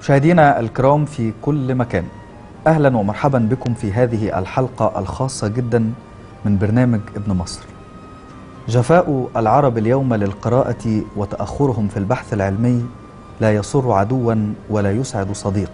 مشاهدينا الكرام في كل مكان اهلا ومرحبا بكم في هذه الحلقه الخاصه جدا من برنامج ابن مصر. جفاء العرب اليوم للقراءه وتاخرهم في البحث العلمي لا يسر عدوا ولا يسعد صديق.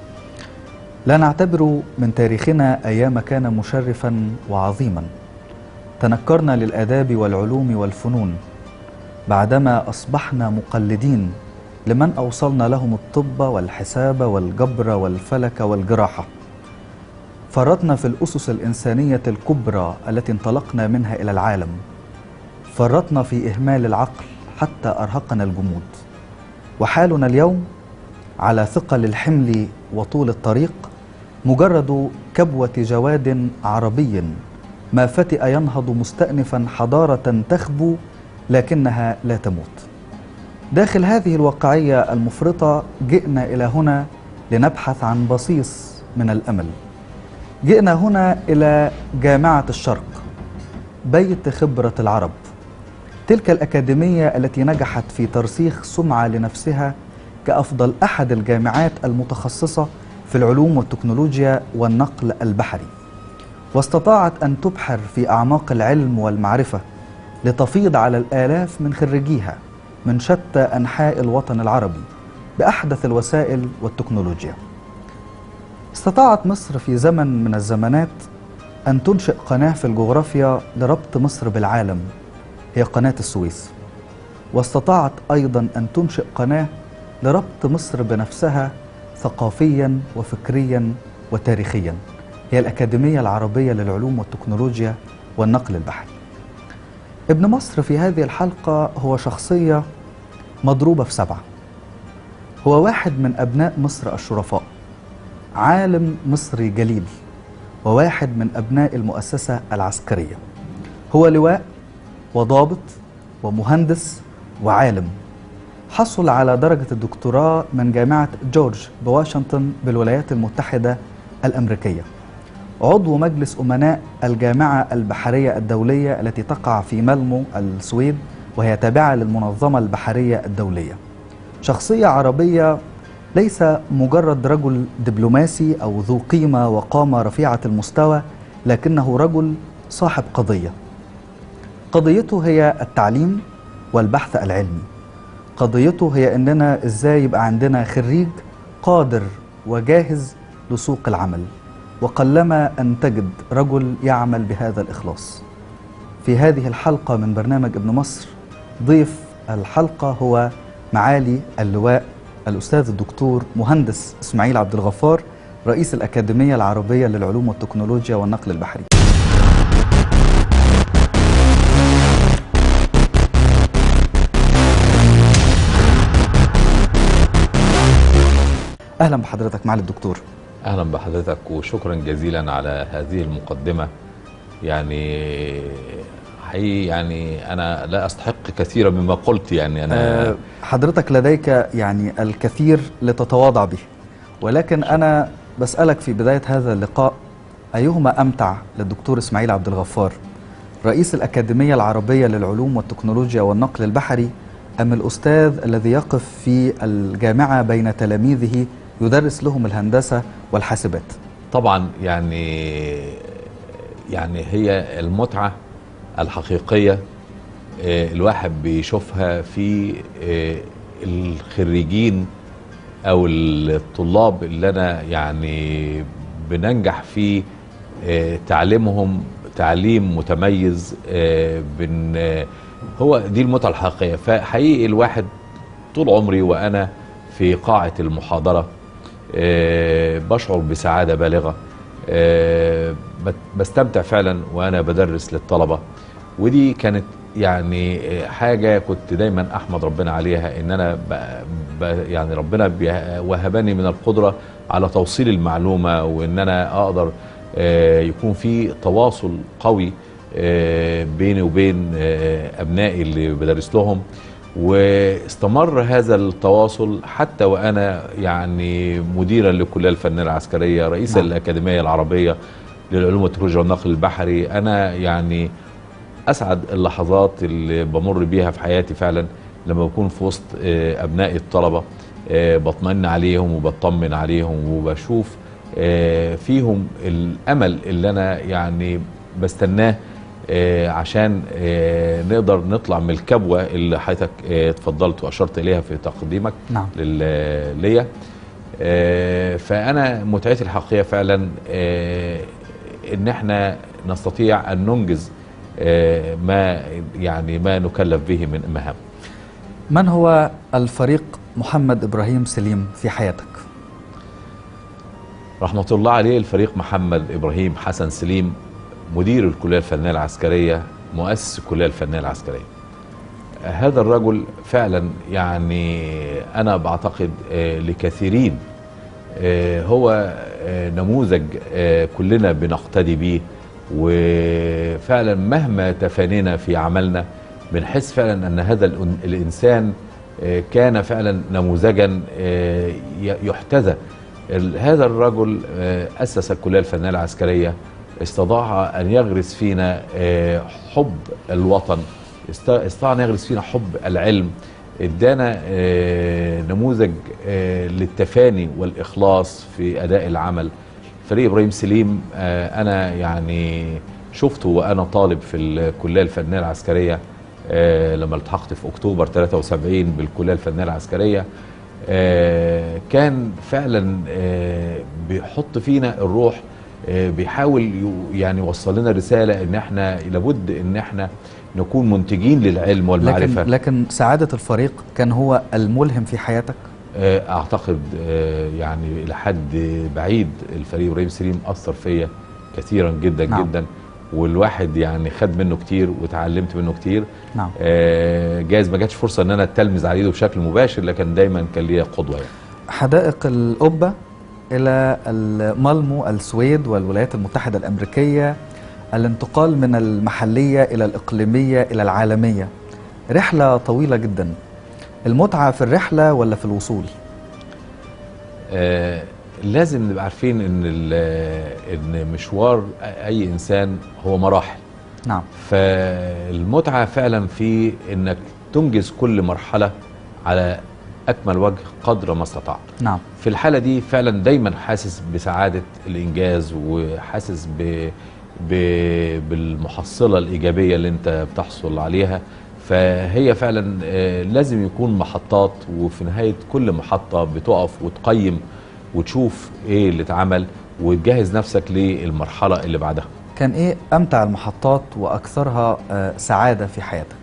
لا نعتبر من تاريخنا ايام كان مشرفا وعظيما. تنكرنا للاداب والعلوم والفنون بعدما اصبحنا مقلدين لمن اوصلنا لهم الطب والحساب والجبر والفلك والجراحه فرطنا في الاسس الانسانيه الكبرى التي انطلقنا منها الى العالم فرطنا في اهمال العقل حتى ارهقنا الجمود وحالنا اليوم على ثقل الحمل وطول الطريق مجرد كبوه جواد عربي ما فتئ ينهض مستانفا حضاره تخبو لكنها لا تموت داخل هذه الواقعيه المفرطه جئنا الى هنا لنبحث عن بصيص من الامل جئنا هنا الى جامعه الشرق بيت خبره العرب تلك الاكاديميه التي نجحت في ترسيخ سمعه لنفسها كافضل احد الجامعات المتخصصه في العلوم والتكنولوجيا والنقل البحري واستطاعت ان تبحر في اعماق العلم والمعرفه لتفيض على الالاف من خريجيها من شتى انحاء الوطن العربي باحدث الوسائل والتكنولوجيا استطاعت مصر في زمن من الزمانات ان تنشئ قناه في الجغرافيا لربط مصر بالعالم هي قناه السويس واستطاعت ايضا ان تنشئ قناه لربط مصر بنفسها ثقافيا وفكريا وتاريخيا هي الاكاديميه العربيه للعلوم والتكنولوجيا والنقل البحري ابن مصر في هذه الحلقه هو شخصيه مضروبه في سبعه هو واحد من ابناء مصر الشرفاء عالم مصري جليل وواحد من ابناء المؤسسه العسكريه هو لواء وضابط ومهندس وعالم حصل على درجه الدكتوراه من جامعه جورج بواشنطن بالولايات المتحده الامريكيه عضو مجلس امناء الجامعه البحريه الدوليه التي تقع في مالمو السويد وهي تابعه للمنظمه البحريه الدوليه شخصيه عربيه ليس مجرد رجل دبلوماسي او ذو قيمه وقامه رفيعه المستوى لكنه رجل صاحب قضيه قضيته هي التعليم والبحث العلمي قضيته هي اننا ازاي يبقى عندنا خريج قادر وجاهز لسوق العمل وقلما ان تجد رجل يعمل بهذا الاخلاص في هذه الحلقه من برنامج ابن مصر ضيف الحلقه هو معالي اللواء الاستاذ الدكتور مهندس اسماعيل عبد الغفار رئيس الاكاديميه العربيه للعلوم والتكنولوجيا والنقل البحري اهلا بحضرتك معالي الدكتور اهلا بحضرتك وشكرا جزيلا على هذه المقدمه يعني حقيقي يعني انا لا استحق كثيرا مما قلت يعني انا أه حضرتك لديك يعني الكثير لتتواضع به ولكن انا بسالك في بدايه هذا اللقاء ايهما امتع للدكتور اسماعيل عبد الغفار رئيس الاكاديميه العربيه للعلوم والتكنولوجيا والنقل البحري ام الاستاذ الذي يقف في الجامعه بين تلاميذه يدرس لهم الهندسه والحاسبات طبعا يعني يعني هي المتعه الحقيقيه الواحد بيشوفها في الخريجين او الطلاب اللي انا يعني بننجح في تعليمهم تعليم متميز بن هو دي المتعه الحقيقيه فحقيقي الواحد طول عمري وانا في قاعه المحاضره بشعر بسعاده بالغه بستمتع فعلا وانا بدرس للطلبه ودي كانت يعني حاجه كنت دايما احمد ربنا عليها ان انا ب ب يعني ربنا وهبني من القدره على توصيل المعلومه وان انا اقدر يكون في تواصل قوي بيني وبين ابنائي اللي بدرس لهم واستمر هذا التواصل حتى وانا يعني مديرا للكليه الفنيه العسكريه رئيس نعم. الاكاديميه العربيه للعلوم والتكنولوجيا والنقل البحري انا يعني اسعد اللحظات اللي بمر بيها في حياتي فعلا لما بكون في وسط ابنائي الطلبه آه، بطمن عليهم وبطمن عليهم وبشوف آه، فيهم الامل اللي انا يعني بستناه آه، عشان آه، نقدر نطلع من الكبوه اللي حضرتك آه، اتفضلت واشرت اليها في تقديمك نعم لل- ليا آه، فانا متعتي الحقيقيه فعلا آه، ان احنا نستطيع ان ننجز آه، ما يعني ما نكلف به من مهام من هو الفريق محمد إبراهيم سليم في حياتك؟ رحمة الله عليه الفريق محمد إبراهيم حسن سليم مدير الكلية الفنية العسكرية مؤسس الكلية الفنية العسكرية هذا الرجل فعلا يعني أنا بعتقد آه، لكثيرين آه، هو آه، نموذج آه، كلنا بنقتدي به وفعلا مهما تفانينا في عملنا بنحس فعلا أن هذا الأن- الإنسان آه، كان فعلا نموذجا آه، ي- يحتذى ال- هذا الرجل آه، أسس الكلية الفنية العسكرية استطاع أن يغرس فينا آه، حب الوطن است- استطاع أن يغرس فينا حب العلم ادانا آه، نموذج آه، للتفاني والإخلاص في أداء العمل فريق إبراهيم سليم آه، أنا يعني شفته وأنا طالب في الكلية الفنية العسكرية آه، لما التحقت في أكتوبر 73 بالكلية الفنية العسكرية آه، كان فعلا آه، بيحط فينا الروح آه، بيحاول يو- يعني يوصل لنا رسالة ان احنا لابد ان احنا نكون منتجين للعلم والمعرفة لكن لكن سعادة الفريق كان هو الملهم في حياتك؟ آه، اعتقد آه، يعني الى حد بعيد الفريق ابراهيم سليم اثر فيا كثيرا جدا نعم. نعم. جدا والواحد يعني خد منه كتير وتعلمت منه كتير نعم آه، جايز ما جاتش فرصه ان انا اتلمذ على ايده بشكل مباشر لكن دايما كان ليا قدوه يعني. حدائق القبة إلى المالمو السويد والولايات المتحدة الأمريكية الانتقال من المحلية إلى الإقليمية إلى العالمية رحلة طويلة جدا المتعة في الرحلة ولا في الوصول؟ آه، لازم نبقى عارفين ان ال- ان مشوار اي انسان هو مراحل نعم فالمتعه فعلا في انك تنجز كل مرحله على اكمل وجه قدر ما استطعت نعم في الحالة دي فعلا دايما حاسس بسعادة الإنجاز وحاسس ب... ب... بالمحصلة الإيجابية اللي أنت بتحصل عليها فهي فعلا آه، لازم يكون محطات وفي نهاية كل محطة بتقف وتقيم وتشوف إيه اللي اتعمل وتجهز نفسك للمرحلة اللي بعدها كان إيه أمتع المحطات وأكثرها آه، سعادة في حياتك؟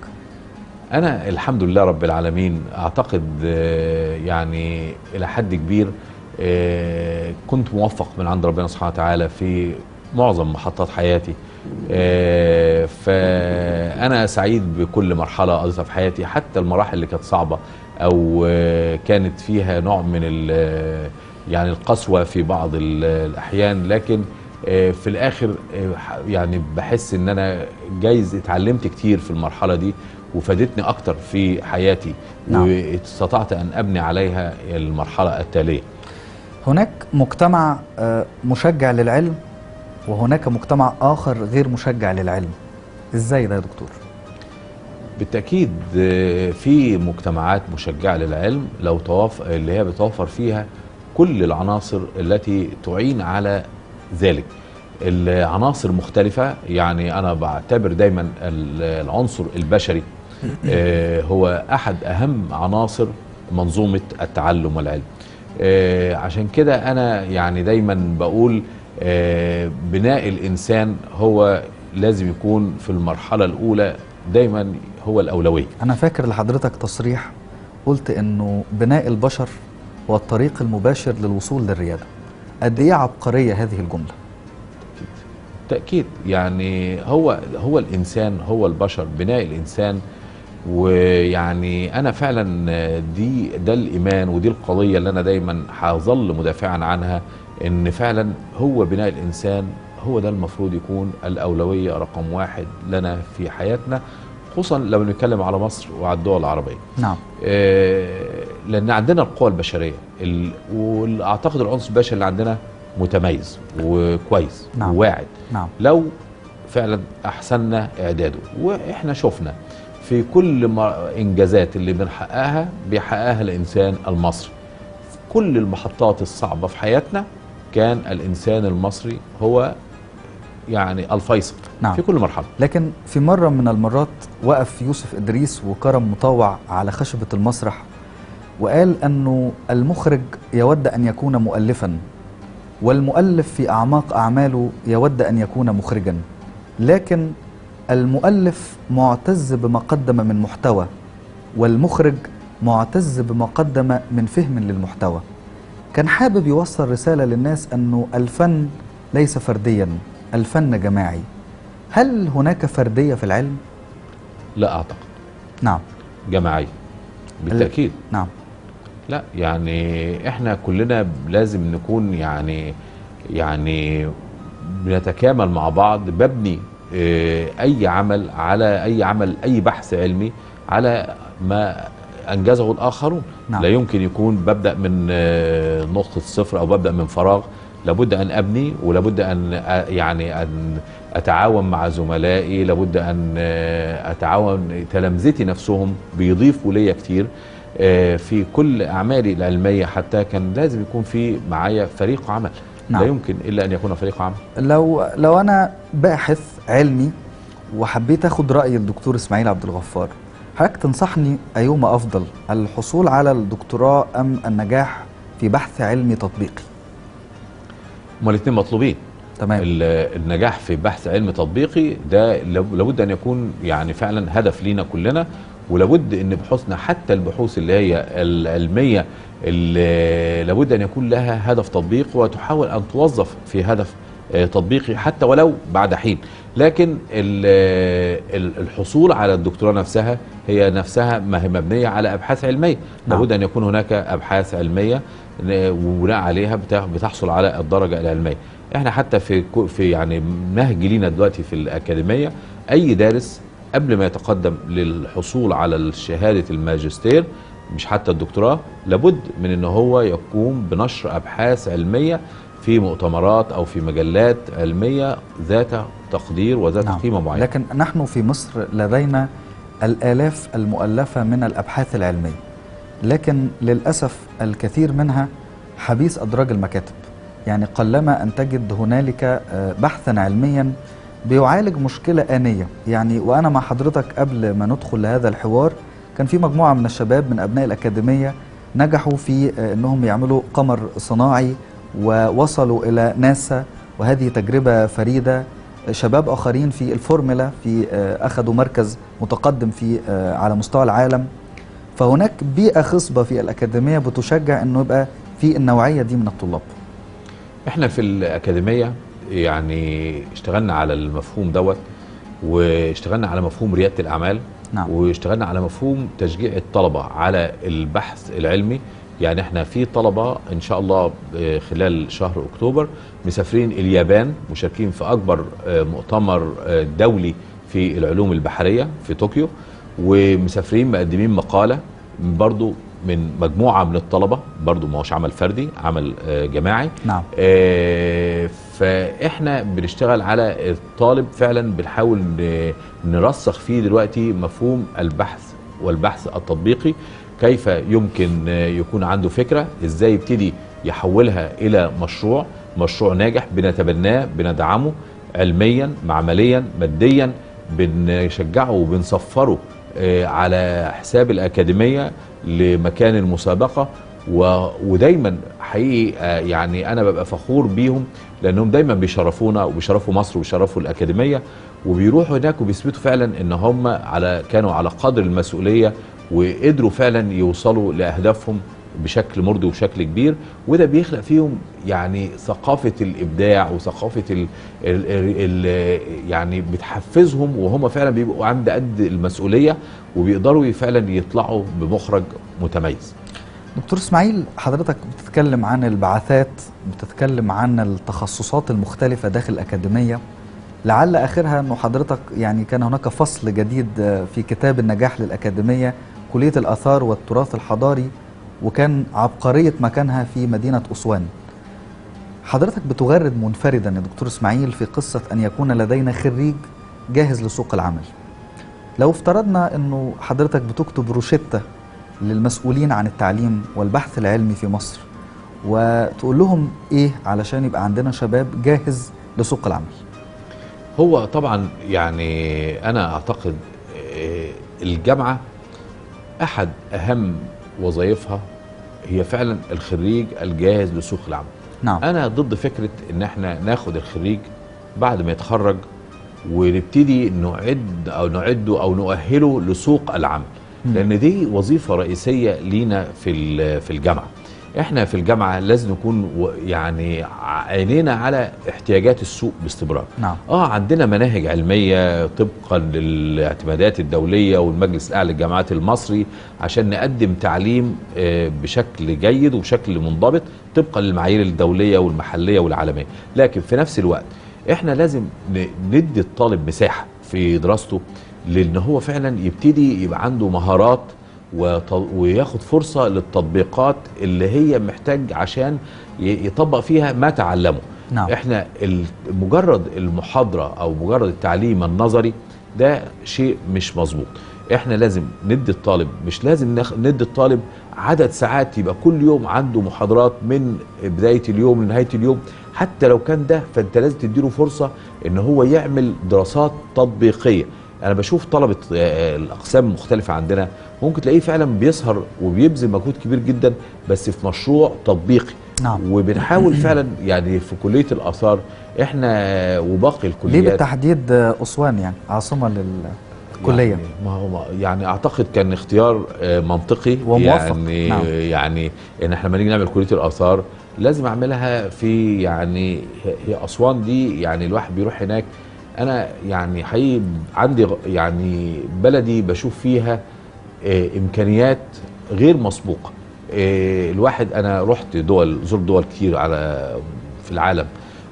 أنا الحمد لله رب العالمين أعتقد آه، يعني إلى حد كبير آه، كنت موفق من عند ربنا سبحانه وتعالى في معظم محطات حياتي آه، فأنا سعيد بكل مرحلة قضيتها في حياتي حتى المراحل اللي كانت صعبة أو آه، كانت فيها نوع من ال- يعني القسوة في بعض ال- الأحيان لكن آه، في الآخر آه، ح- يعني بحس إن أنا جايز اتعلمت كتير في المرحلة دي وفادتني أكتر في حياتي نعم. واستطعت أن أبني عليها المرحلة التالية هناك مجتمع آه، مشجع للعلم وهناك مجتمع آخر غير مشجع للعلم إزاي ده يا دكتور؟ بالتأكيد آه، في مجتمعات مشجعة للعلم لو توف... اللي هي بتوفر فيها كل العناصر التي تعين على ذلك العناصر مختلفة يعني أنا بعتبر دايما ال- العنصر البشري آه، هو أحد أهم عناصر منظومة التعلم والعلم آه، عشان كده أنا يعني دايما بقول آه، بناء الإنسان هو لازم يكون في المرحلة الأولى دايما هو الأولوية أنا فاكر لحضرتك تصريح قلت إنه بناء البشر هو الطريق المباشر للوصول للريادة قد إيه عبقرية هذه الجملة تأكيد يعني هو هو الإنسان هو البشر بناء الإنسان ويعني أنا فعلا دي ده الإيمان ودي القضية اللي أنا دايما هظل مدافعا عنها إن فعلا هو بناء الإنسان هو ده المفروض يكون الأولوية رقم واحد لنا في حياتنا خصوصا لما بنتكلم على مصر وعلى الدول العربية نعم آه، لان عندنا القوى البشريه ال- واعتقد العنصر البشري اللي عندنا متميز وكويس نعم. وواعد نعم لو فعلا احسننا اعداده واحنا شفنا في كل ما انجازات اللي بنحققها بيحققها الانسان المصري كل المحطات الصعبة في حياتنا كان الإنسان المصري هو يعني الفيصل نعم. في كل مرحلة لكن في مرة من المرات وقف يوسف إدريس وكرم مطوع على خشبة المسرح وقال أنه المخرج يود أن يكون مؤلفا والمؤلف في أعماق أعماله يود أن يكون مخرجا لكن المؤلف معتز بما قدم من محتوى والمخرج معتز بما قدم من فهم للمحتوى كان حابب يوصل رسالة للناس أنه الفن ليس فرديا الفن جماعي هل هناك فردية في العلم؟ لا أعتقد نعم جماعية بالتأكيد نعم لا يعني احنا كلنا لازم نكون يعني يعني بنتكامل مع بعض ببني اه، اي عمل على اي عمل اي بحث علمي على ما انجزه الاخرون نعم. لا يمكن يكون ببدا من اه، نقطه صفر او ببدا من فراغ لابد ان ابني ولابد ان ا- يعني ان اتعاون مع زملائي لابد ان اه، اتعاون تلامذتي نفسهم بيضيفوا ليا كتير آه، في كل اعمالي العلميه حتى كان لازم يكون في معايا فريق عمل نعم. لا يمكن الا ان يكون فريق عمل لو لو انا باحث علمي وحبيت اخد راي الدكتور اسماعيل عبد الغفار حضرتك تنصحني ايهما افضل الحصول على الدكتوراه ام النجاح في بحث علمي تطبيقي هما الاثنين مطلوبين تمام ال- النجاح في بحث علمي تطبيقي ده لاب- لابد ان يكون يعني فعلا هدف لينا كلنا ولابد ان بحوثنا حتى البحوث اللي هي العلميه اللي لابد ان يكون لها هدف تطبيقي وتحاول ان توظف في هدف آه، تطبيقي حتى ولو بعد حين لكن ال- ال- الحصول على الدكتوراه نفسها هي نفسها ما هي مبنيه على ابحاث علميه نعم. لابد ان يكون هناك ابحاث علميه ن- وبناء عليها بتا- بتحصل على الدرجه العلميه احنا حتى في كو- في يعني نهج لينا دلوقتي في الاكاديميه اي دارس قبل ما يتقدم للحصول على شهاده الماجستير مش حتى الدكتوراه لابد من ان هو يقوم بنشر ابحاث علميه في مؤتمرات او في مجلات علميه ذات تقدير وذات نعم. قيمه معينه لكن نحن في مصر لدينا الآلاف المؤلفة من الأبحاث العلمية لكن للأسف الكثير منها حبيس أدراج المكاتب يعني قلما أن تجد هنالك آه، بحثا علميا بيعالج مشكلة آنية يعني وأنا مع حضرتك قبل ما ندخل لهذا الحوار كان في مجموعة من الشباب من أبناء الأكاديمية نجحوا في آه، أنهم يعملوا قمر صناعي ووصلوا إلى ناسا وهذه تجربة فريدة شباب اخرين في الفورمولا في آه، اخذوا مركز متقدم في آه، على مستوى العالم فهناك بيئه خصبه في الاكاديميه بتشجع انه يبقى في النوعيه دي من الطلاب احنا في الأكاديمية يعني اشتغلنا على المفهوم دوت واشتغلنا على مفهوم ريادة الأعمال نعم. واشتغلنا على مفهوم تشجيع الطلبة على البحث العلمي يعني احنا في طلبة ان شاء الله آه، خلال شهر اكتوبر مسافرين اليابان مشاركين في اكبر آه، مؤتمر آه، دولي في العلوم البحرية في طوكيو ومسافرين مقدمين مقالة برضو من مجموعة من الطلبة برضو ما هوش عمل فردي عمل آه، جماعي نعم آه، فاحنا بنشتغل على الطالب فعلا بنحاول ن- نرسخ فيه دلوقتي مفهوم البحث والبحث التطبيقي كيف يمكن آه، يكون عنده فكرة ازاي يبتدي يحولها الى مشروع مشروع ناجح بنتبناه بندعمه علميا معمليا ماديا بنشجعه وبنصفره آه، على حساب الأكاديمية لمكان المسابقة و... ودايما حقيقي آه، يعني انا ببقى فخور بيهم لانهم دايما بيشرفونا وبيشرفوا مصر وبيشرفوا الاكاديميه وبيروحوا هناك وبيثبتوا فعلا ان هم على كانوا على قدر المسؤوليه وقدروا فعلا يوصلوا لاهدافهم بشكل مرضي وبشكل كبير وده بيخلق فيهم يعني ثقافه الابداع وثقافه ال ال ال يعني بتحفزهم وهم فعلا بيبقوا عند قد المسؤوليه وبيقدروا فعلا يطلعوا بمخرج متميز دكتور اسماعيل حضرتك بتتكلم عن البعثات بتتكلم عن التخصصات المختلفة داخل الأكاديمية لعل آخرها أنه حضرتك يعني كان هناك فصل جديد آه، في كتاب النجاح للأكاديمية كلية الآثار والتراث الحضاري وكان عبقرية مكانها في مدينة أسوان حضرتك بتغرد منفردا يا دكتور اسماعيل في قصة أن يكون لدينا خريج جاهز لسوق العمل لو افترضنا أنه حضرتك بتكتب روشتة للمسؤولين عن التعليم والبحث العلمي في مصر وتقول لهم ايه علشان يبقى عندنا شباب جاهز لسوق العمل هو طبعا يعني انا اعتقد آه، الجامعه احد اهم وظائفها هي فعلا الخريج الجاهز لسوق العمل نعم انا ضد فكره ان احنا ناخد الخريج بعد ما يتخرج ونبتدي نعد او نعده او نؤهله لسوق العمل مم. لان دي وظيفه رئيسيه لينا في ال- في الجامعه احنا في الجامعه لازم نكون و- يعني عينينا على احتياجات السوق باستمرار نعم اه عندنا مناهج علميه طبقا للاعتمادات الدوليه والمجلس الاعلى للجامعات المصري عشان نقدم تعليم آه، بشكل جيد وبشكل منضبط طبقا للمعايير الدوليه والمحليه والعالميه لكن في نفس الوقت احنا لازم ن- ندي الطالب مساحه في دراسته لان هو فعلا يبتدي يبقى عنده مهارات وط- وياخد فرصه للتطبيقات اللي هي محتاج عشان ي- يطبق فيها ما تعلمه نعم احنا ال- مجرد المحاضره او مجرد التعليم النظري ده شيء مش مظبوط احنا لازم ندي الطالب مش لازم نخ... ندي الطالب عدد ساعات يبقى كل يوم عنده محاضرات من بدايه اليوم لنهايه اليوم حتى لو كان ده فانت لازم تديله فرصه ان هو يعمل دراسات تطبيقيه انا بشوف طلبه آه، الاقسام المختلفه عندنا ممكن تلاقيه فعلا بيسهر وبيبذل مجهود كبير جدا بس في مشروع تطبيقي نعم وبنحاول فعلا يعني في كليه الاثار احنا وباقي ليه الكليات بالتحديد آه، اسوان يعني عاصمه للكليه يعني ما هو ما- يعني اعتقد كان اختيار آه، منطقي وموفق. يعني نعم. يعني ان احنا لما نيجي نعمل كليه الاثار لازم اعملها في يعني هي- هي اسوان دي يعني الواحد بيروح هناك انا يعني حقيقي عندي غ- يعني بلدي بشوف فيها آه، امكانيات غير مسبوقه آه، الواحد انا رحت دول زرت دول كتير على في العالم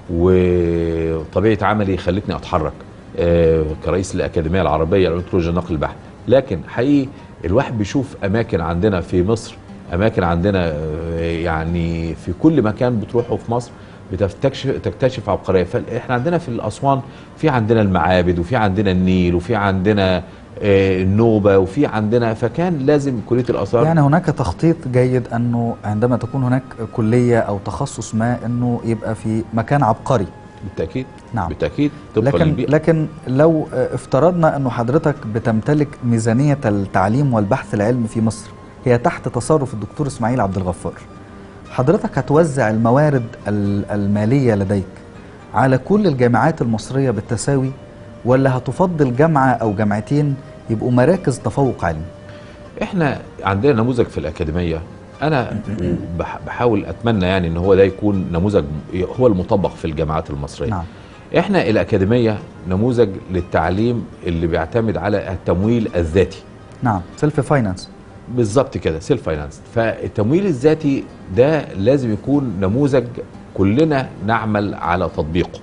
وطبيعه عملي خلتني اتحرك آه، كرئيس الاكاديميه العربيه للمترولوجيا النقل البحري لكن حقيقي الواحد بيشوف اماكن عندنا في مصر اماكن عندنا آه، يعني في كل مكان بتروحه في مصر بتكتشف تكتشف عبقريه فاحنا عندنا في الاسوان في عندنا المعابد وفي عندنا النيل وفي عندنا آه، النوبه وفي عندنا فكان لازم كليه الاثار يعني هناك تخطيط جيد انه عندما تكون هناك كليه او تخصص ما انه يبقى في مكان عبقري بالتاكيد نعم بالتاكيد طبقا لكن للبيئه لكن لو آه، افترضنا انه حضرتك بتمتلك ميزانيه التعليم والبحث العلمي في مصر هي تحت تصرف الدكتور اسماعيل عبد الغفار حضرتك هتوزع الموارد ال- الماليه لديك على كل الجامعات المصريه بالتساوي ولا هتفضل جامعه او جامعتين يبقوا مراكز تفوق علمي احنا عندنا نموذج في الاكاديميه انا بح- بحاول اتمنى يعني ان هو ده يكون نموذج هو المطبق في الجامعات المصريه نعم احنا الاكاديميه نموذج للتعليم اللي بيعتمد على التمويل الذاتي نعم سيلف فاينانس بالظبط كده سيلف فاينانس فالتمويل الذاتي ده لازم يكون نموذج كلنا نعمل على تطبيقه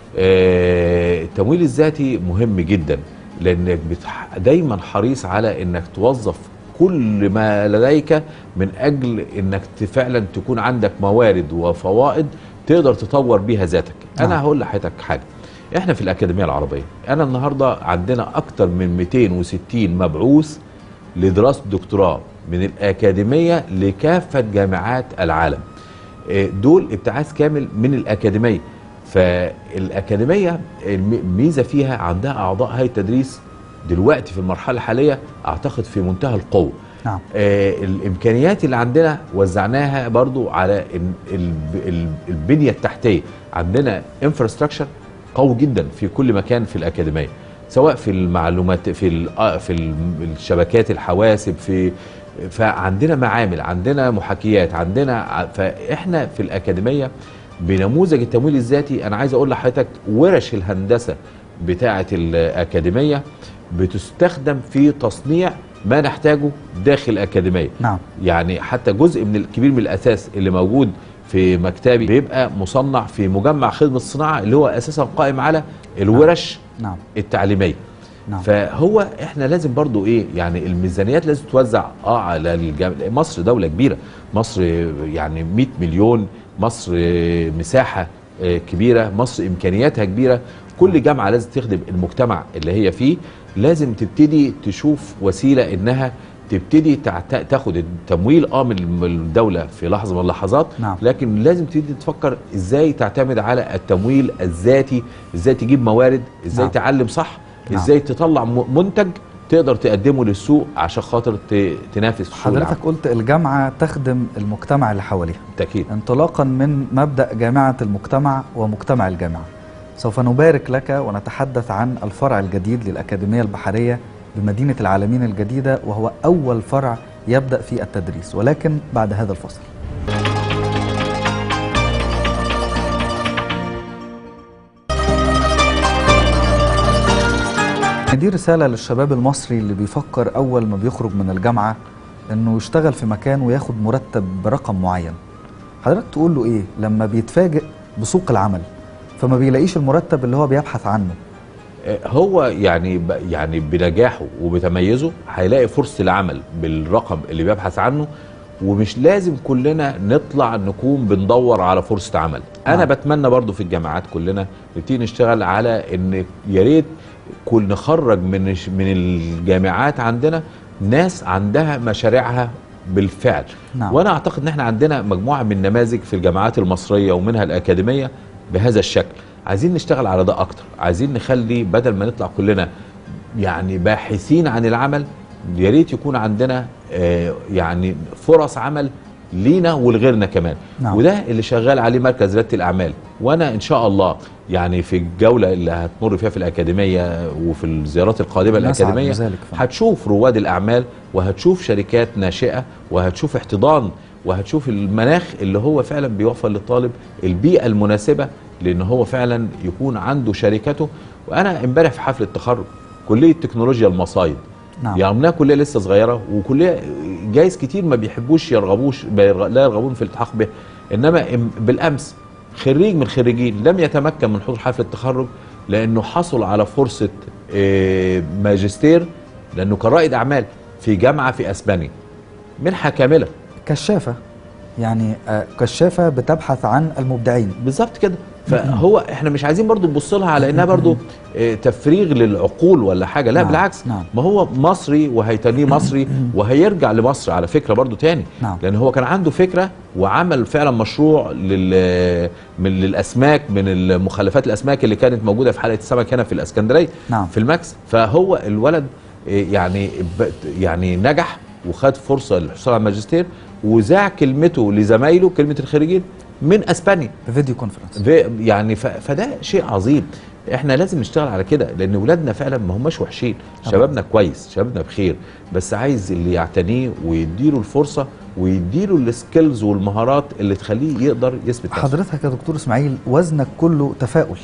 آه، التمويل الذاتي مهم جدا لانك بتح- دايما حريص على انك توظف كل ما لديك من اجل انك ت- فعلا تكون عندك موارد وفوائد تقدر تطور بيها ذاتك نعم. انا هقول لحضرتك حاجه احنا في الاكاديميه العربيه انا النهارده عندنا اكتر من 260 مبعوث لدراسه دكتوراه من الاكاديميه لكافه جامعات العالم آه، دول ابتعاث كامل من الاكاديميه فالاكاديميه الميزه فيها عندها اعضاء هيئه تدريس دلوقتي في المرحله الحاليه اعتقد في منتهى القوه نعم آه، الامكانيات اللي عندنا وزعناها برضو على ال- ال- ال- البنيه التحتيه عندنا انفراستراكشر قوي جدا في كل مكان في الاكاديميه سواء في المعلومات في ال- آه، في ال- الشبكات الحواسب في فعندنا معامل عندنا محاكيات عندنا ع- فاحنا في الاكاديميه بنموذج التمويل الذاتي انا عايز اقول لحضرتك ورش الهندسه بتاعه الاكاديميه بتستخدم في تصنيع ما نحتاجه داخل الاكاديميه نعم يعني حتى جزء من الكبير من الاساس اللي موجود في مكتبي بيبقى مصنع في مجمع خدمه الصناعه اللي هو اساسا قائم على الورش نعم التعليميه نعم فهو احنا لازم برضو ايه يعني الميزانيات لازم توزع اه على الجامعة مصر دولة كبيرة مصر يعني 100 مليون مصر مساحة آه، كبيرة مصر امكانياتها كبيرة كل جامعة لازم تخدم المجتمع اللي هي فيه لازم تبتدي تشوف وسيلة انها تبتدي تعت... تاخد التمويل اه من من الدوله في لحظه من اللحظات نعم. لكن لازم تبتدي تفكر ازاي تعتمد على التمويل الذاتي ازاي تجيب موارد ازاي نعم. تعلم صح نعم. ازاي تطلع م- منتج تقدر تقدمه للسوق عشان خاطر ت... تنافس في سوق حضرتك العمل. قلت الجامعة تخدم المجتمع اللي حواليها بالتاكيد انطلاقا من مبدأ جامعة المجتمع ومجتمع الجامعة سوف نبارك لك ونتحدث عن الفرع الجديد للأكاديمية البحرية بمدينة العالمين الجديدة وهو أول فرع يبدأ في التدريس ولكن بعد هذا الفصل دي رسالة للشباب المصري اللي بيفكر أول ما بيخرج من الجامعة إنه يشتغل في مكان وياخد مرتب برقم معين حضرتك تقول له إيه لما بيتفاجئ بسوق العمل فما بيلاقيش المرتب اللي هو بيبحث عنه هو يعني ب- يعني بنجاحه وبتميزه هيلاقي فرصه العمل بالرقم اللي بيبحث عنه ومش لازم كلنا نطلع نكون بندور على فرصه عمل انا نعم. بتمنى برضو في الجامعات كلنا نبتدي نشتغل على ان يا ريت كل نخرج من الش- من الجامعات عندنا ناس عندها مشاريعها بالفعل نعم. وانا اعتقد ان احنا عندنا مجموعه من النماذج في الجامعات المصريه ومنها الاكاديميه بهذا الشكل عايزين نشتغل على ده اكتر عايزين نخلي بدل ما نطلع كلنا يعني باحثين عن العمل يا ريت يكون عندنا آه، يعني فرص عمل لينا ولغيرنا كمان نعم. وده اللي شغال عليه مركز رياده الاعمال وانا ان شاء الله يعني في الجوله اللي هتمر فيها في الاكاديميه وفي الزيارات القادمه نسعد الاكاديميه بذلك فعلا. هتشوف رواد الاعمال وهتشوف شركات ناشئه وهتشوف احتضان وهتشوف المناخ اللي هو فعلا بيوفر للطالب البيئه المناسبه لان هو فعلا يكون عنده شركته وانا امبارح في حفله التخرج كليه تكنولوجيا المصايد نعم. يعني انها كليه لسه صغيره وكليه جايز كتير ما بيحبوش يرغبوش ما يرغ- لا يرغبون في الالتحاق به انما إم- بالامس خريج من الخريجين لم يتمكن من حضور حفله التخرج لانه حصل على فرصه آه، ماجستير لانه كان رائد اعمال في جامعه في اسبانيا منحه كامله كشافة يعني آه، كشافة بتبحث عن المبدعين بالظبط كده فهو احنا مش عايزين برضو نبص لها على انها برضو آه، تفريغ للعقول ولا حاجه لا نعم، بالعكس نعم. ما هو مصري وهيتنيه مصري وهيرجع لمصر على فكره برضو تاني نعم. لان هو كان عنده فكره وعمل فعلا مشروع لل من للاسماك من المخلفات الاسماك اللي كانت موجوده في حلقه السمك هنا في الاسكندريه نعم. في الماكس فهو الولد آه، يعني ب- يعني نجح وخد فرصه للحصول على الماجستير وذاع كلمته لزمايله كلمه الخريجين من اسبانيا بفيديو كونفرنس في- يعني ف... فده شيء عظيم احنا لازم نشتغل على كده لان ولادنا فعلا ما هماش وحشين شبابنا كويس شبابنا بخير بس عايز اللي يعتنيه ويديله الفرصه ويديله السكيلز والمهارات اللي تخليه يقدر يثبت نفسه حضرتك يا دكتور اسماعيل وزنك كله تفاؤل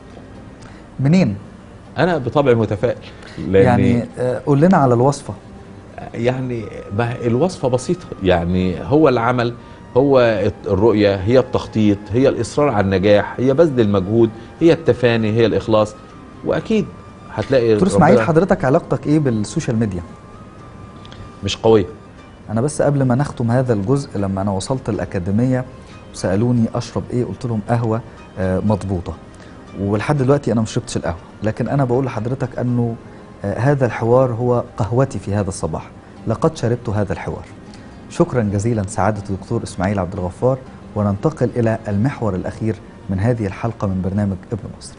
منين انا بطبعي متفائل لان يعني يعني, آه، قول لنا على الوصفة يعني ما الوصفه بسيطه يعني هو العمل هو الرؤيه هي التخطيط هي الاصرار على النجاح هي بذل المجهود هي التفاني هي الاخلاص واكيد هتلاقي دكتور اسماعيل ربنا حضرتك علاقتك ايه بالسوشيال ميديا مش قويه انا بس قبل ما نختم هذا الجزء لما انا وصلت الاكاديميه وسالوني اشرب ايه قلت لهم قهوه آه، مضبوطه ولحد دلوقتي انا ما شربتش القهوه لكن انا بقول لحضرتك انه آه، هذا الحوار هو قهوتي في هذا الصباح لقد شربت هذا الحوار شكرا جزيلا سعاده الدكتور اسماعيل عبد الغفار وننتقل الى المحور الاخير من هذه الحلقه من برنامج ابن مصر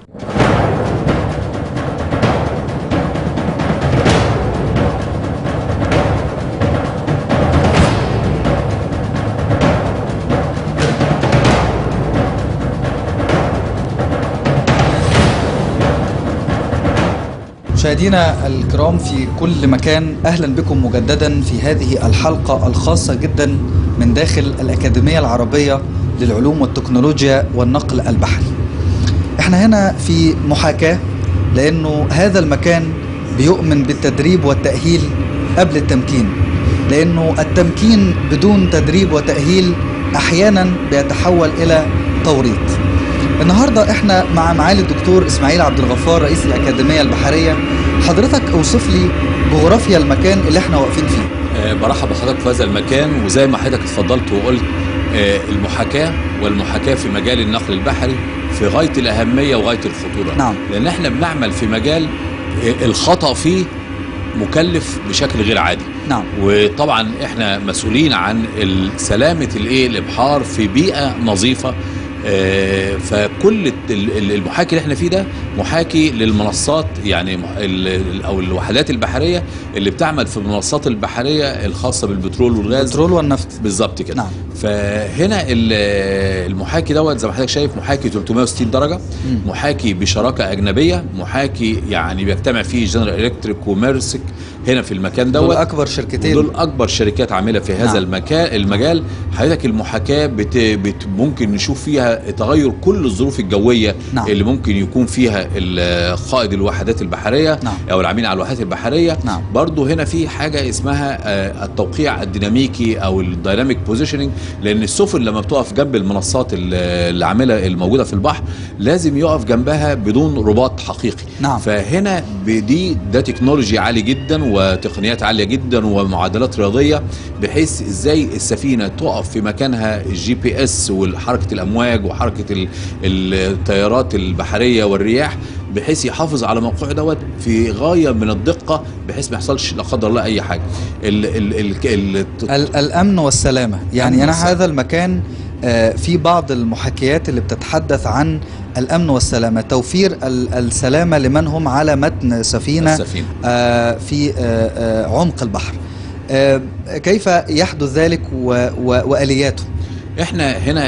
مشاهدينا الكرام في كل مكان اهلا بكم مجددا في هذه الحلقه الخاصه جدا من داخل الاكاديميه العربيه للعلوم والتكنولوجيا والنقل البحري. احنا هنا في محاكاه لانه هذا المكان بيؤمن بالتدريب والتاهيل قبل التمكين. لانه التمكين بدون تدريب وتاهيل احيانا بيتحول الى توريط. النهارده احنا مع معالي الدكتور اسماعيل عبد الغفار رئيس الاكاديميه البحريه حضرتك اوصف لي جغرافيا المكان اللي احنا واقفين فيه آه، برحب بحضرتك في هذا المكان وزي ما حضرتك اتفضلت وقلت آه، المحاكاة والمحاكاة في مجال النقل البحري في غاية الأهمية وغاية الخطورة نعم. لأن احنا بنعمل في مجال آه، الخطأ فيه مكلف بشكل غير عادي نعم وطبعا احنا مسؤولين عن ال- سلامه الايه الابحار في بيئه نظيفه آه، فكل الت- ال- ال- المحاكي اللي احنا فيه ده محاكي للمنصات يعني مح- ال- ال- او الوحدات البحريه اللي بتعمل في المنصات البحريه الخاصه بالبترول والغاز البترول والنفط بالظبط كده نعم. فهنا ال- المحاكي دوت زي ما حضرتك شايف محاكي 360 درجه مم. محاكي بشراكه اجنبيه محاكي يعني بيجتمع فيه جنرال الكتريك وميرسك هنا في المكان دول دوت اكبر شركتين ودول اكبر شركات عامله في هذا نعم. المكان المجال حضرتك المحاكاه بت... بت... ممكن نشوف فيها تغير كل الظروف الجويه نعم. اللي ممكن يكون فيها ال- قائد الوحدات البحريه نعم. او العاملين على الوحدات البحريه نعم. برضو هنا في حاجه اسمها آه، التوقيع الديناميكي او الديناميك بوزيشننج لان السفن لما بتقف جنب المنصات ال- اللي عامله الموجوده في البحر لازم يقف جنبها بدون رباط حقيقي نعم. فهنا بدي ده تكنولوجي عالي جدا وتقنيات عاليه جدا ومعادلات رياضيه بحيث ازاي السفينه تقف في مكانها الجي بي اس وحركه الامواج وحركه ال- التيارات البحريه والرياح بحيث يحافظ على موقعه دوت في غايه من الدقه بحيث ما يحصلش لا قدر الله اي حاجه ال ال ال ال ال- الامن والسلامه يعني الأمن انا والسلامة. هذا المكان آه، في بعض المحاكيات اللي بتتحدث عن الامن والسلامه توفير ال- السلامه لمن هم على متن سفينه السفينه آه، في آه، آه، عمق البحر آه، كيف يحدث ذلك و- و- والياته احنا هنا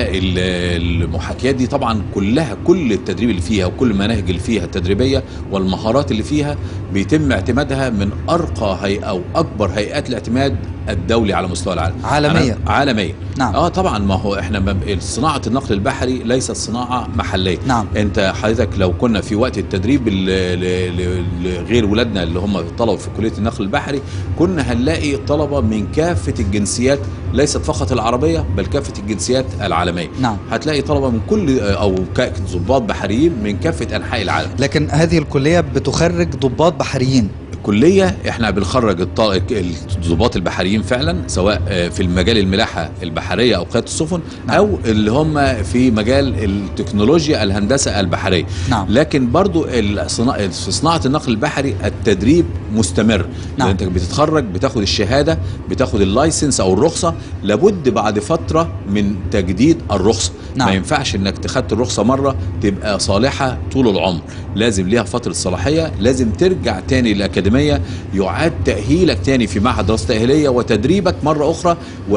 ال- المحاكيات دي طبعا كلها كل التدريب اللي فيها وكل المناهج اللي فيها التدريبيه والمهارات اللي فيها بيتم اعتمادها من ارقى هيئه واكبر هيئات الاعتماد الدولي على مستوى العالم عالميا. أنا- عالميا نعم. اه طبعا ما هو احنا ما- صناعه النقل البحري ليست صناعه محليه نعم. انت حضرتك لو كنا في وقت التدريب ل- ل- ل- لغير ولادنا اللي هم طلبوا في كليه النقل البحري كنا هنلاقي طلبه من كافه الجنسيات ليست فقط العربيه بل كافه الجنسيات العالميه نعم. هتلاقي طلبه من كل او ك- ضباط بحريين من كافه انحاء العالم لكن هذه الكليه بتخرج ضباط بحريين الكليه احنا بنخرج الط- الضباط البحريين فعلا سواء آه، في المجال الملاحه البحريه او قياده السفن نعم. او اللي هم في مجال التكنولوجيا الهندسه البحريه نعم. لكن برضو الصنا- في صناعه النقل البحري التدريب مستمر نعم. انت بتتخرج بتاخد الشهاده بتاخد اللايسنس او الرخصه لابد بعد فتره من تجديد الرخصه نعم. ما ينفعش انك تخدت الرخصه مره تبقى صالحه طول العمر لازم ليها فتره صلاحيه لازم ترجع تاني للاكاديميه يعاد تاهيلك تاني في معهد دراسه تاهيليه وتدريبك مره اخرى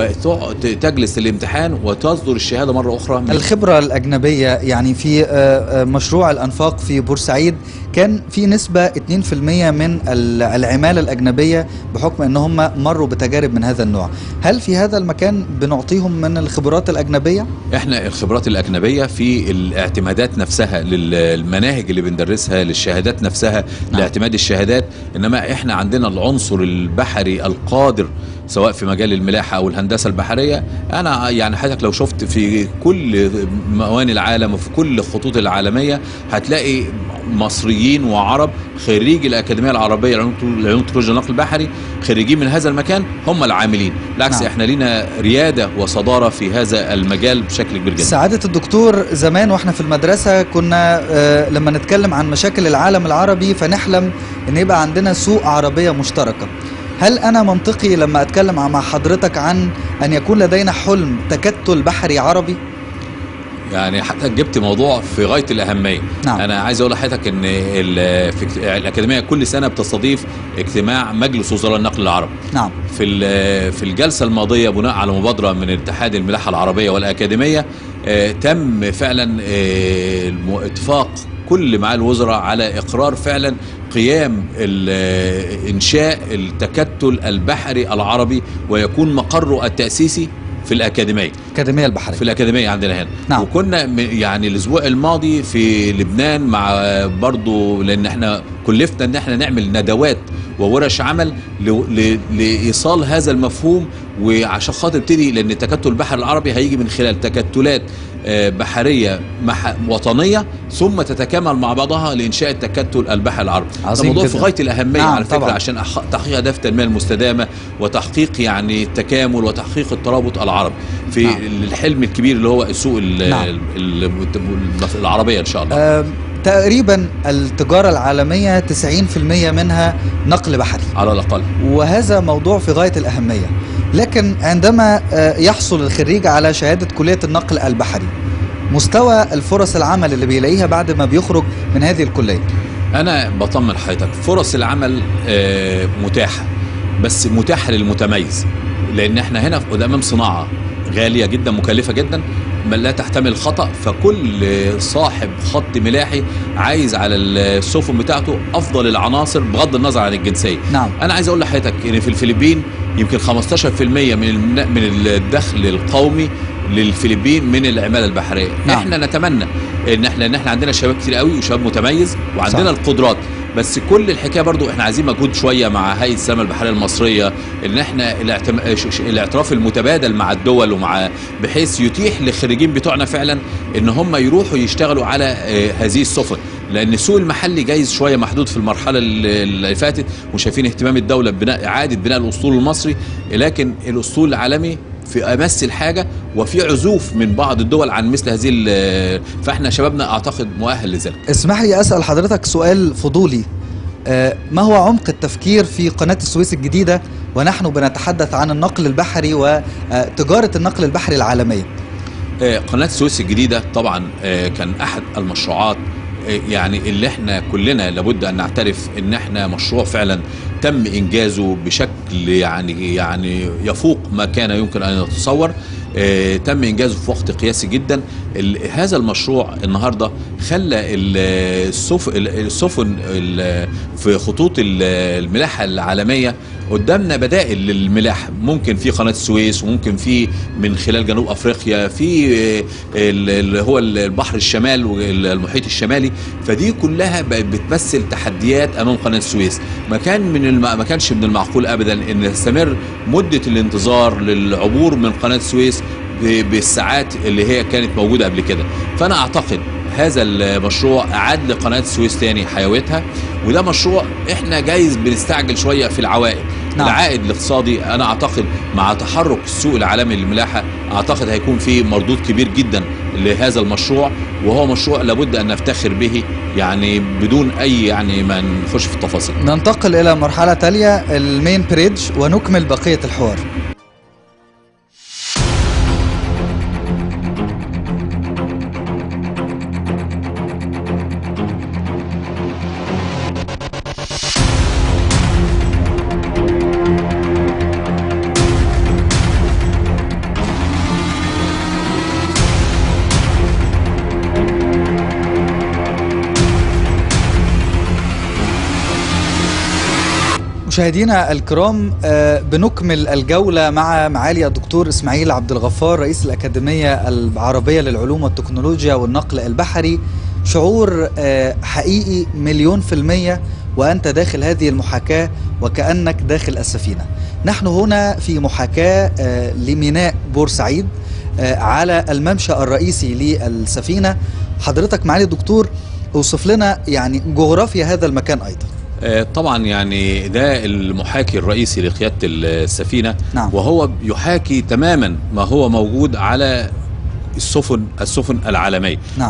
وتجلس الامتحان وتصدر الشهاده مره اخرى من الخبرة الأجنبية يعني في آه، آه، مشروع الأنفاق في بورسعيد كان في نسبة 2% من ال- العمالة الأجنبية بحكم أن هم مروا بتجارب من هذا النوع هل في هذا المكان بنعطيهم من الخبرات الأجنبية؟ احنا الخبرات الاجنبيه في الاعتمادات نفسها للمناهج اللي بندرسها للشهادات نفسها نعم. لاعتماد الشهادات انما احنا عندنا العنصر البحري القادر سواء في مجال الملاحه او الهندسه البحريه انا يعني حضرتك لو شفت في كل مواني العالم وفي كل الخطوط العالميه هتلاقي مصريين وعرب خريجي الاكاديميه العربيه لعلوم لعلوم تكنولوجيا النقل البحري خريجين من هذا المكان هم العاملين بالعكس نعم. احنا لينا رياده وصداره في هذا المجال بشكل كبير جدا سعادة الدكتور زمان واحنا في المدرسة كنا آه، لما نتكلم عن مشاكل العالم العربي فنحلم ان يبقى عندنا سوق عربية مشتركة هل انا منطقي لما اتكلم مع حضرتك عن ان يكون لدينا حلم تكتل بحري عربي؟ يعني حتى جبت موضوع في غايه الاهميه نعم. انا عايز اقول لحضرتك ان ال- في اجت- الاكاديميه كل سنه بتستضيف اجتماع مجلس وزراء النقل العربي نعم في ال- في الجلسه الماضيه بناء على مبادره من اتحاد الملاحه العربيه والاكاديميه آه، تم فعلا آه، الم- اتفاق كل معالي الوزراء على اقرار فعلا قيام ال- انشاء التكتل البحري العربي ويكون مقره التاسيسي في الاكاديميه الأكاديمية البحرية في الأكاديمية عندنا هنا نعم. وكنا م- يعني الأسبوع الماضي في لبنان مع برضو لأن احنا كلفنا إن احنا نعمل ندوات وورش عمل ل- ل- لإيصال هذا المفهوم وعشان خاطر ابتدي لأن تكتل البحر العربي هيجي من خلال تكتلات آه، بحرية مح- وطنية ثم تتكامل مع بعضها لإنشاء التكتل البحر العربي ده عظيم موضوع جدا. في غاية الأهمية نعم، على فكرة طبعاً. عشان أح- تحقيق أهداف التنمية المستدامة وتحقيق يعني التكامل وتحقيق الترابط العربي في نعم. الحلم الكبير اللي هو السوق ال- نعم. ال- ال- العربية إن شاء الله آه، تقريبا التجارة العالمية 90% منها نقل بحري على الاقل وهذا موضوع في غاية الأهمية لكن عندما آه، يحصل الخريج على شهادة كلية النقل البحري مستوى الفرص العمل اللي بيلاقيها بعد ما بيخرج من هذه الكلية انا بطمن حضرتك فرص العمل آه، متاحه بس متاحه للمتميز لان احنا هنا قدام صناعه غاليه جدا مكلفه جدا ما لا تحتمل خطا فكل صاحب خط ملاحي عايز على السفن بتاعته افضل العناصر بغض النظر عن الجنسيه نعم انا عايز اقول لحضرتك ان في الفلبين يمكن 15% من المن- من الدخل القومي للفلبين من العماله البحريه نعم. نعم. احنا نتمنى ان احنا ان احنا عندنا شباب كتير قوي وشباب متميز وعندنا صح. صح. القدرات بس كل الحكايه برضو احنا عايزين مجهود شويه مع هيئه السلامه البحريه المصريه ان احنا الاعتم... ش- ش- الاعتراف المتبادل مع الدول ومع بحيث يتيح للخريجين بتوعنا فعلا ان هم يروحوا يشتغلوا على آه، هذه السفن لان السوق المحلي جايز شويه محدود في المرحله اللي اللي فاتت وشايفين اهتمام الدوله ببناء اعاده بناء الاسطول المصري لكن الاسطول العالمي في امس الحاجه وفي عزوف من بعض الدول عن مثل هذه ال- فاحنا شبابنا اعتقد مؤهل لذلك اسمح لي أسأل حضرتك سؤال فضولي آه، ما هو عمق التفكير في قناة السويس الجديدة ونحن بنتحدث عن النقل البحري وتجارة النقل البحري العالمية آه، قناة السويس الجديدة طبعا آه، كان أحد المشروعات آه، يعني اللي احنا كلنا لابد أن نعترف إن احنا مشروع فعلا تم إنجازه بشكل يعني يعني يفوق ما كان يمكن أن يتصور آه، تم إنجازه في وقت قياسي جدا ال- هذا المشروع النهاردة خلى ال- السف- ال- السفن ال- في خطوط ال- الملاحة العالمية قدامنا بدائل للملاحة ممكن في قناة السويس وممكن في من خلال جنوب افريقيا في آه، ال- اللي هو البحر الشمال والمحيط الشمالي فدي كلها بقت بتمثل تحديات امام قناة السويس ما كان من الم... ما كانش من المعقول ابدا ان تستمر مدة الانتظار للعبور من قناة السويس ب- بالساعات اللي هي كانت موجودة قبل كده فانا اعتقد هذا المشروع اعاد لقناه السويس تاني حيويتها وده مشروع احنا جايز بنستعجل شويه في العوائد نعم. نعم. العائد الاقتصادي انا اعتقد مع تحرك السوق العالمي للملاحه اعتقد هيكون في مردود كبير جدا لهذا المشروع وهو مشروع لابد ان نفتخر به يعني بدون اي يعني ما نخش في التفاصيل ننتقل إلى مرحلة تالية المين بريدج ونكمل بقية الحوار مشاهدينا الكرام آه، بنكمل الجولة مع معالي الدكتور إسماعيل عبد الغفار رئيس الأكاديمية العربية للعلوم والتكنولوجيا والنقل البحري شعور آه، حقيقي مليون في المية وأنت داخل هذه المحاكاة وكأنك داخل السفينة نحن هنا في محاكاة آه، لميناء بورسعيد آه، على الممشى الرئيسي للسفينة حضرتك معالي الدكتور اوصف لنا يعني جغرافيا هذا المكان أيضا آه، طبعا يعني ده المحاكي الرئيسي لقياده السفينه نعم. وهو يحاكي تماما ما هو موجود على السفن السفن العالميه نعم.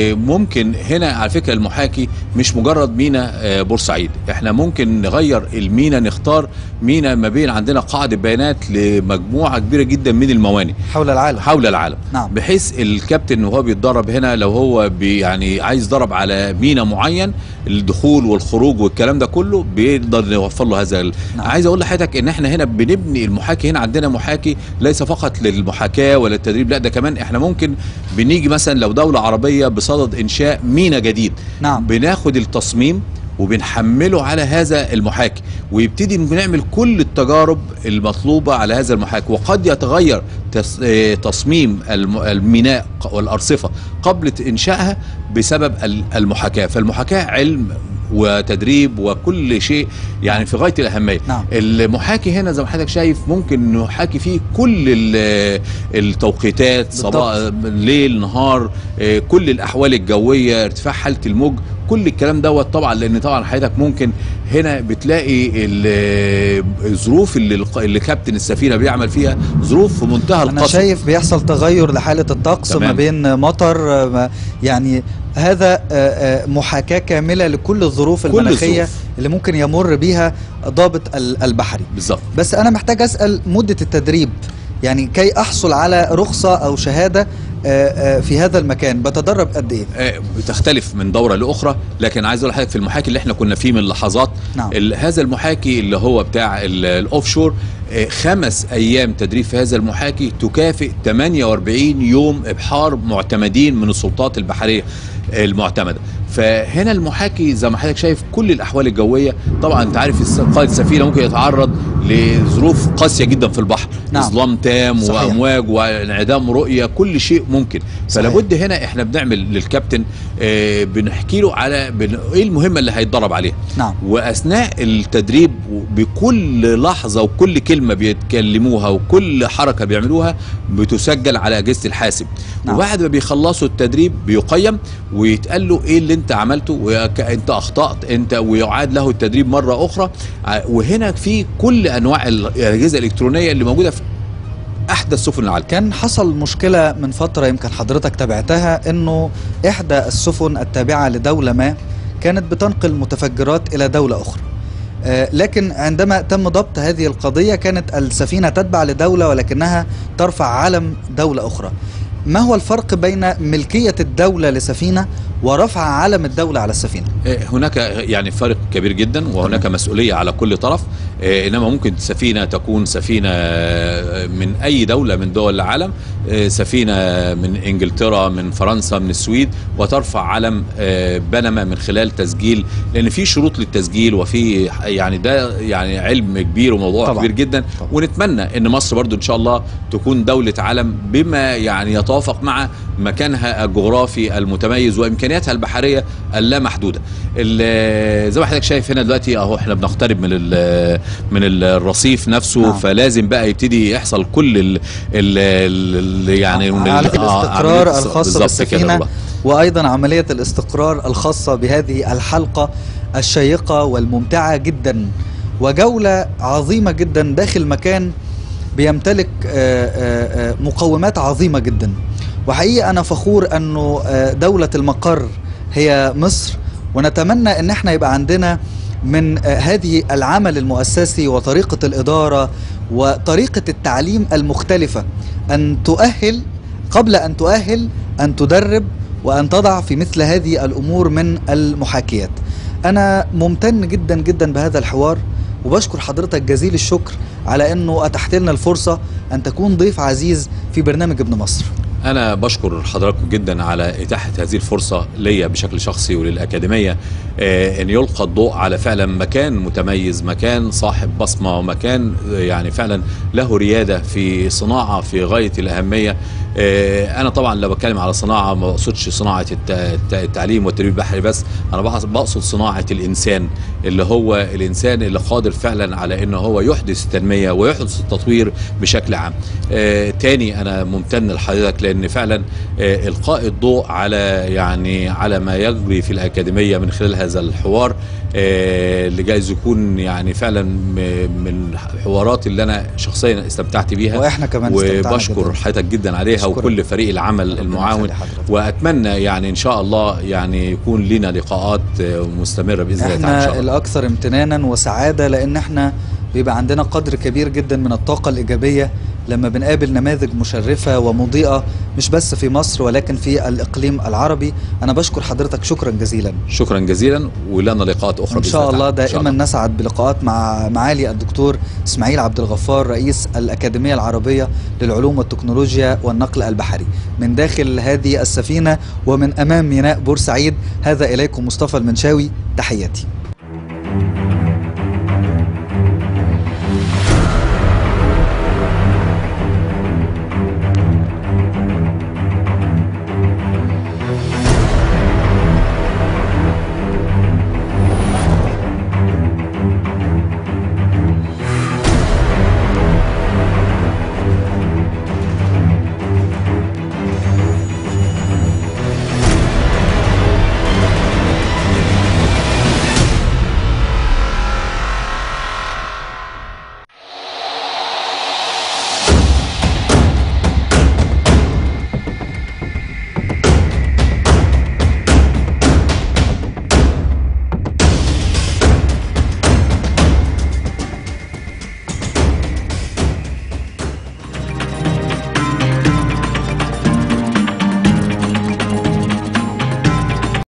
وممكن هنا على فكره المحاكي مش مجرد مينا آه، بورسعيد احنا ممكن نغير المينا نختار مينا ما بين عندنا قاعده بيانات لمجموعه كبيره جدا من الموانئ حول العالم حول العالم نعم. بحيث الكابتن وهو بيتدرب هنا لو هو بي يعني عايز ضرب على مينا معين الدخول والخروج والكلام ده كله بيقدر نوفر له هذا ال... نعم. عايز اقول لحضرتك ان احنا هنا بنبني المحاكي هنا عندنا محاكي ليس فقط للمحاكاه ولا التدريب لا ده كمان احنا ممكن بنيجي مثلا لو دوله عربيه بصدد انشاء مينا جديد نعم. بناخد التصميم وبنحمله على هذا المحاكي ويبتدي نعمل كل التجارب المطلوبة على هذا المحاكي وقد يتغير تص- آه، تصميم الم- الميناء ق- والأرصفة قبل إنشائها بسبب ال- المحاكاة فالمحاكاة علم وتدريب وكل شيء يعني في غايه الاهميه نعم. المحاكي هنا زي ما حضرتك شايف ممكن نحاكي فيه كل ال- التوقيتات بالضبط. صباح ليل نهار آه، كل الاحوال الجويه ارتفاع حاله الموج كل الكلام دوت طبعا لان طبعا حضرتك ممكن هنا بتلاقي ال- الظروف اللي الق- اللي كابتن السفينه بيعمل فيها ظروف في منتهى انا القسوه شايف بيحصل تغير لحاله الطقس تمام. ما بين مطر ما- يعني هذا آه، آه، محاكاه كامله لكل الظروف كل المناخيه الظروف. اللي ممكن يمر بيها ضابط ال- البحري بالظبط بس انا محتاج اسال مده التدريب يعني كي احصل على رخصه او شهاده آه، آه، في هذا المكان بتدرب قد ايه آه، بتختلف من دوره لاخرى لكن عايز اقول لحضرتك في المحاكي اللي احنا كنا فيه من لحظات نعم. ال- هذا المحاكي اللي هو بتاع ال- الاوف شور آه، خمس ايام تدريب في هذا المحاكي تكافئ 48 يوم ابحار معتمدين من السلطات البحريه المعتمده فهنا المحاكي زي ما حضرتك شايف كل الاحوال الجويه طبعا انت عارف الس- قائد السفينه ممكن يتعرض لظروف قاسيه جدا في البحر نعم. ظلام تام صحيح. وامواج وانعدام رؤيه كل شيء ممكن صحيح. فلا بد هنا احنا بنعمل للكابتن آه، بنحكي له على بن... ايه المهمه اللي هيتدرب عليها نعم واثناء التدريب بكل لحظه وكل كلمه بيتكلموها وكل حركه بيعملوها بتسجل على اجهزه الحاسب نعم. وبعد ما بيخلصوا التدريب بيقيم ويتقال له ايه اللي انت عملته وانت اخطات انت ويعاد له التدريب مره اخرى ع- وهنا في كل انواع الاجهزه الالكترونيه اللي موجوده في احدث سفن العالم كان حصل مشكلة من فترة يمكن حضرتك تابعتها انه احدى السفن التابعة لدولة ما كانت بتنقل متفجرات الى دولة اخرى آه، لكن عندما تم ضبط هذه القضية كانت السفينة تتبع لدولة ولكنها ترفع علم دولة أخرى ما هو الفرق بين ملكية الدولة لسفينة ورفع علم الدولة على السفينة هناك يعني فرق كبير جدا وهناك مسؤولية على كل طرف آه، إنما ممكن سفينة تكون سفينة آه، من أي دولة من دول العالم آه، سفينة من إنجلترا من فرنسا من السويد وترفع علم آه، بنما من خلال تسجيل لأن في شروط للتسجيل وفي يعني ده يعني علم كبير وموضوع طبعاً. كبير جدا طبعاً. ونتمنى ان مصر برضو ان شاء الله تكون دولة علم بما يعني يتوافق مع مكانها الجغرافي المتميز وامكانياتها البحرية اللامحدودة ال- زي ما حضرتك شايف هنا دلوقتي اهو احنا بنقترب من ال- من الرصيف نفسه نعم. فلازم بقى يبتدي يحصل كل ال ال ال يعني من ال- عملية آه، الاستقرار عملية الخاصة بالظبط كده بالسفينة والله. وأيضا عملية الاستقرار الخاصة بهذه الحلقة الشيقة والممتعة جدا وجولة عظيمة جدا داخل مكان بيمتلك آه، آه، آه، مقومات عظيمة جدا وحقيقة أنا فخور أنه آه، دولة المقر هي مصر ونتمنى أن احنا يبقى عندنا من آه، هذه العمل المؤسسي وطريقة الإدارة وطريقة التعليم المختلفة أن تؤهل قبل أن تؤهل أن تدرب وأن تضع في مثل هذه الأمور من المحاكيات أنا ممتن جدا جدا بهذا الحوار وبشكر حضرتك جزيل الشكر على أنه أتحت لنا الفرصة أن تكون ضيف عزيز في برنامج ابن مصر أنا بشكر حضراتكم جدا على إتاحة هذه الفرصة ليا بشكل شخصي وللأكاديمية آه، أن يلقى الضوء على فعلا مكان متميز مكان صاحب بصمة ومكان آه، يعني فعلا له ريادة في صناعة في غاية الأهمية آه، أنا طبعا لو بتكلم على صناعة ما بقصدش صناعة الت- الت- التعليم والتدريب البحري بس أنا بقص- بقصد صناعة الإنسان اللي هو الإنسان اللي قادر فعلا على أنه هو يحدث التنمية ويحدث التطوير بشكل عام آه، تاني أنا ممتن لحضرتك لأن فعلا آه، إلقاء الضوء على يعني على ما يجري في الأكاديمية من خلال هذا الحوار آه، اللي جايز يكون يعني فعلا م- من الحوارات اللي أنا شخصيا استمتعت بيها وإحنا كمان استمتعنا وبشكر جداً. حضرتك جدا عليها أشكرك. وكل فريق العمل ربنا المعاون يخلي حضرتك. واتمنى يعني ان شاء الله يعني يكون لنا لقاءات آه، مستمره باذن الله تعالى ان شاء احنا الله الاكثر امتنانا وسعاده لان احنا بيبقى عندنا قدر كبير جدا من الطاقه الايجابيه لما بنقابل نماذج مشرفه ومضيئه مش بس في مصر ولكن في الاقليم العربي انا بشكر حضرتك شكرا جزيلا شكرا جزيلا ولنا لقاءات اخرى ان بإذن شاء الله تعالى. إن شاء دائما نسعد بلقاءات مع معالي الدكتور اسماعيل عبد الغفار رئيس الاكاديميه العربيه للعلوم والتكنولوجيا والنقل البحري من داخل هذه السفينه ومن امام ميناء بورسعيد هذا اليكم مصطفى المنشاوي تحياتي